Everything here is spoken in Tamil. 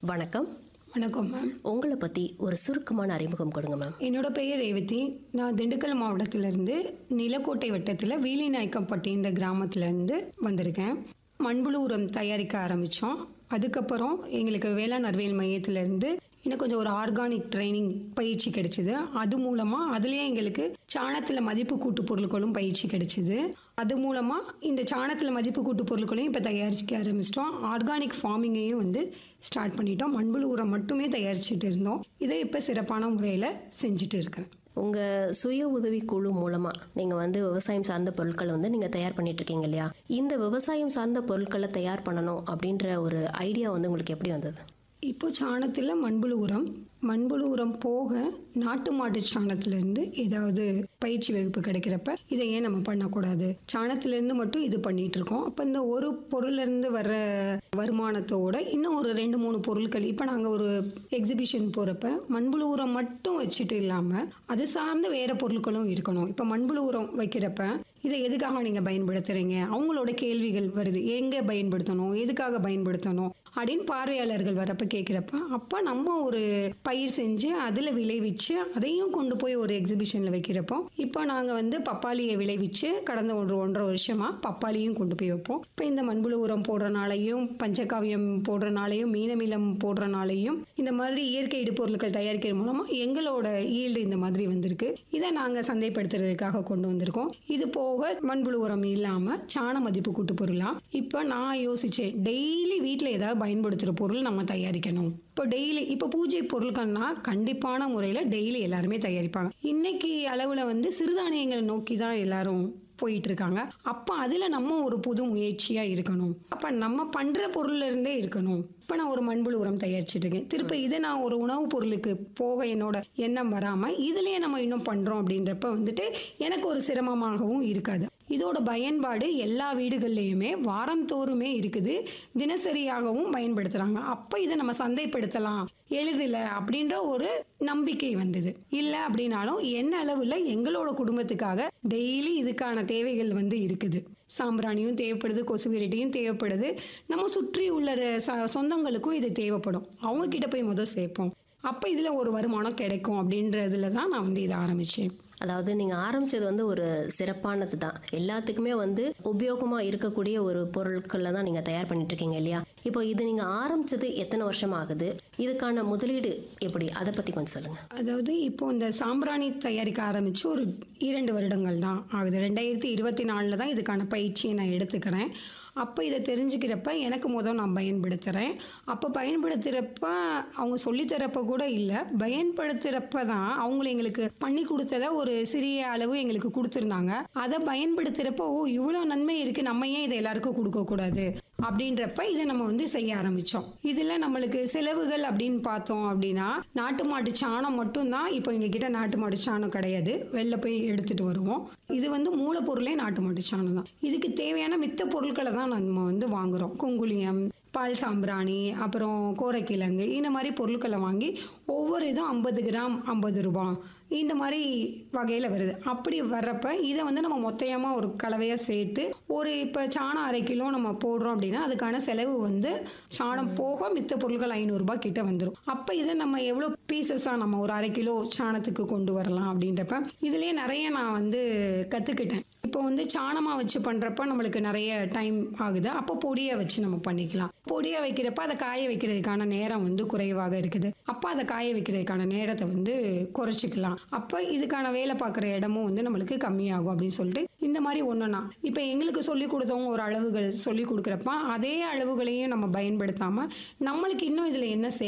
வணக்கம் வணக்கம் மேம் உங்களை பற்றி ஒரு சுருக்கமான அறிமுகம் கொடுங்க மேம் என்னோட பெயர் ரேவதி நான் திண்டுக்கல் மாவட்டத்திலேருந்து நிலக்கோட்டை வட்டத்தில் வீலிநாயக்கம்பட்டின்ற கிராமத்துலேருந்து வந்திருக்கேன் மண்புழு உரம் தயாரிக்க ஆரம்பித்தோம் அதுக்கப்புறம் எங்களுக்கு வேளாண் அறிவியல் மையத்திலேருந்து இன்னும் கொஞ்சம் ஒரு ஆர்கானிக் ட்ரைனிங் பயிற்சி கிடைச்சிது அது மூலமாக அதுலேயே எங்களுக்கு சாணத்தில் மதிப்பு கூட்டு பொருட்களும் பயிற்சி கிடைச்சிது அது மூலமாக இந்த சாணத்தில் மதிப்பு கூட்டு பொருட்களையும் இப்போ தயாரிக்க ஆரம்பிச்சிட்டோம் ஆர்கானிக் ஃபார்மிங்கையும் வந்து ஸ்டார்ட் பண்ணிட்டோம் மண்புழு உரம் மட்டுமே தயாரிச்சுட்டு இருந்தோம் இதை இப்போ சிறப்பான முறையில் செஞ்சுட்டு இருக்கேன் உங்கள் சுய உதவி குழு மூலமாக நீங்கள் வந்து விவசாயம் சார்ந்த பொருட்களை வந்து நீங்கள் தயார் பண்ணிட்டு இருக்கீங்க இல்லையா இந்த விவசாயம் சார்ந்த பொருட்களை தயார் பண்ணணும் அப்படின்ற ஒரு ஐடியா வந்து உங்களுக்கு எப்படி வந்தது இப்போ சாணத்தில் மண்புழு உரம் மண்புழு உரம் போக நாட்டு மாட்டு சாணத்திலேருந்து ஏதாவது பயிற்சி வகுப்பு கிடைக்கிறப்ப இதை ஏன் நம்ம பண்ணக்கூடாது சாணத்திலேருந்து மட்டும் இது பண்ணிட்டு இருக்கோம் அப்போ இந்த ஒரு பொருள்லேருந்து வர்ற வருமானத்தோட இன்னும் ஒரு ரெண்டு மூணு பொருட்கள் இப்போ நாங்கள் ஒரு எக்ஸிபிஷன் போகிறப்ப மண்புழு உரம் மட்டும் வச்சுட்டு இல்லாமல் அது சார்ந்த வேற பொருட்களும் இருக்கணும் இப்போ மண்புழு உரம் வைக்கிறப்ப இதை எதுக்காக நீங்கள் பயன்படுத்துகிறீங்க அவங்களோட கேள்விகள் வருது எங்கே பயன்படுத்தணும் எதுக்காக பயன்படுத்தணும் அப்படின்னு பார்வையாளர்கள் வரப்ப கேட்குறப்ப அப்போ நம்ம ஒரு பயிர் செஞ்சு அதில் விளைவிச்சு அதையும் கொண்டு போய் ஒரு எக்ஸிபிஷனில் வைக்கிறப்போ இப்போ நாங்கள் வந்து பப்பாளியை விளைவிச்சு கடந்த ஒரு ஒன்றரை வருஷமாக பப்பாளியும் கொண்டு போய் வைப்போம் இப்போ இந்த மண்புழு உரம் போடுறனாலையும் பஞ்சகாவியம் போடுறனாலையும் மீனமிலம் போடுறனாலையும் இந்த மாதிரி இயற்கை இடுபொருட்கள் தயாரிக்கிற மூலமாக எங்களோட ஈல்டு இந்த மாதிரி வந்திருக்கு இதை நாங்கள் சந்தைப்படுத்துறதுக்காக கொண்டு வந்திருக்கோம் இது போக மண்புழு உரம் இல்லாமல் சாண மதிப்பு கூட்டு பொருளாக இப்போ நான் யோசிச்சேன் டெய்லி வீட்டில் ஏதாவது பயன்படுத்துகிற பொருள் நம்ம தயாரிக்கணும் இப்போ டெய்லி இப்போ பூஜை பொருட்கள்னா கண்டிப்பான முறையில் டெய்லி எல்லாருமே தயாரிப்பாங்க இன்னைக்கு அளவில் வந்து சிறுதானியங்களை நோக்கி தான் எல்லாரும் போயிட்டு இருக்காங்க அப்போ அதில் நம்ம ஒரு புது முயற்சியாக இருக்கணும் அப்போ நம்ம பண்ணுற பொருள்ல இருந்தே இருக்கணும் இப்போ நான் ஒரு மண்புழு உரம் தயாரிச்சுட்டு இருக்கேன் திருப்ப இதை நான் ஒரு உணவுப் பொருளுக்கு போக என்னோட எண்ணம் வராமல் இதுலேயே நம்ம இன்னும் பண்ணுறோம் அப்படின்றப்ப வந்துட்டு எனக்கு ஒரு சிரமமாகவும் இருக்காது இதோட பயன்பாடு எல்லா வீடுகள்லையுமே வாரந்தோறுமே இருக்குது தினசரியாகவும் பயன்படுத்துகிறாங்க அப்போ இதை நம்ம சந்தைப்படுத்தலாம் எளிதில் அப்படின்ற ஒரு நம்பிக்கை வந்தது இல்லை அப்படின்னாலும் என்ன அளவில் எங்களோட குடும்பத்துக்காக டெய்லி இதுக்கான தேவைகள் வந்து இருக்குது சாம்பிராணியும் தேவைப்படுது கொசு விரட்டியும் தேவைப்படுது நம்ம சுற்றி உள்ள ச- சொந்தங்களுக்கும் இது தேவைப்படும் அவங்க கிட்ட போய் முதல் சேர்ப்போம் அப்போ இதில் ஒரு வருமானம் கிடைக்கும் அப்படின்றதுல தான் நான் வந்து இதை ஆரம்பித்தேன் அதாவது நீங்கள் ஆரம்பிச்சது வந்து ஒரு சிறப்பானது தான் எல்லாத்துக்குமே வந்து உபயோகமாக இருக்கக்கூடிய ஒரு பொருட்களில் தான் நீங்கள் தயார் பண்ணிட்டு இருக்கீங்க இல்லையா இப்போ இது நீங்கள் ஆரம்பிச்சது எத்தனை வருஷம் ஆகுது இதுக்கான முதலீடு எப்படி அதை பற்றி கொஞ்சம் சொல்லுங்கள் அதாவது இப்போ இந்த சாம்பிராணி தயாரிக்க ஆரம்பித்து ஒரு இரண்டு வருடங்கள் தான் ஆகுது ரெண்டாயிரத்தி இருபத்தி நாலில் தான் இதுக்கான பயிற்சியை நான் எடுத்துக்கிறேன் அப்போ இதை தெரிஞ்சுக்கிறப்ப எனக்கு முதல் நான் பயன்படுத்துகிறேன் அப்போ பயன்படுத்துகிறப்ப அவங்க சொல்லித்தரப்ப கூட இல்லை பயன்படுத்துகிறப்ப தான் அவங்கள எங்களுக்கு பண்ணி கொடுத்ததை ஒரு சிறிய அளவு எங்களுக்கு கொடுத்துருந்தாங்க அதை பயன்படுத்துகிறப்ப ஓ இவ்வளோ நன்மை இருக்குது நம்ம ஏன் இதை எல்லாருக்கும் கொடுக்கக்கூடாது அப்படின்றப்ப இதை நம்ம வந்து செய்ய ஆரம்பித்தோம் இதில் நம்மளுக்கு செலவுகள் அப்படின்னு பார்த்தோம் அப்படின்னா நாட்டு மாட்டு சாணம் மட்டும்தான் இப்போ எங்ககிட்ட நாட்டு மாட்டு சாணம் கிடையாது வெளில போய் எடுத்துட்டு வருவோம் இது வந்து மூலப்பொருளே நாட்டு மாட்டு சாணம் தான் இதுக்கு தேவையான மித்த பொருட்களை தான் நம்ம வந்து வாங்குறோம் குங்குளியம் பால் சாம்பிராணி அப்புறம் கோரைக்கிழங்கு இந்த மாதிரி பொருட்களை வாங்கி ஒவ்வொரு இதுவும் ஐம்பது கிராம் ஐம்பது ரூபாய் இந்த மாதிரி வகையில் வருது அப்படி வர்றப்ப இதை வந்து நம்ம மொத்தமாக ஒரு கலவையாக சேர்த்து ஒரு இப்போ சாணம் அரை கிலோ நம்ம போடுறோம் அப்படின்னா அதுக்கான செலவு வந்து சாணம் போக மித்த பொருட்கள் ஐநூறுரூபா கிட்ட வந்துடும் அப்போ இதை நம்ம எவ்வளோ பீசஸாக நம்ம ஒரு அரை கிலோ சாணத்துக்கு கொண்டு வரலாம் அப்படின்றப்ப இதுலேயே நிறைய நான் வந்து கற்றுக்கிட்டேன் இப்போ வந்து சாணமாக வச்சு பண்ணுறப்ப நம்மளுக்கு நிறைய டைம் ஆகுது அப்போ பொடியை வச்சு நம்ம பண்ணிக்கலாம் பொடியை வைக்கிறப்ப அதை காய வைக்கிறதுக்கான நேரம் வந்து குறைவாக இருக்குது அப்போ அதை காய வைக்கிறதுக்கான நேரத்தை வந்து குறைச்சிக்கலாம் அப்போ இதுக்கான வேலை பார்க்குற இடமும் வந்து நம்மளுக்கு கம்மியாகும் அப்படின்னு சொல்லிட்டு இந்த மாதிரி ஒன்றுனா இப்போ எங்களுக்கு சொல்லி கொடுத்தவங்க ஒரு அளவுகள் சொல்லி கொடுக்குறப்ப அதே அளவுகளையும் நம்ம பயன்படுத்தாமல் நம்மளுக்கு இன்னும் இதில் என்ன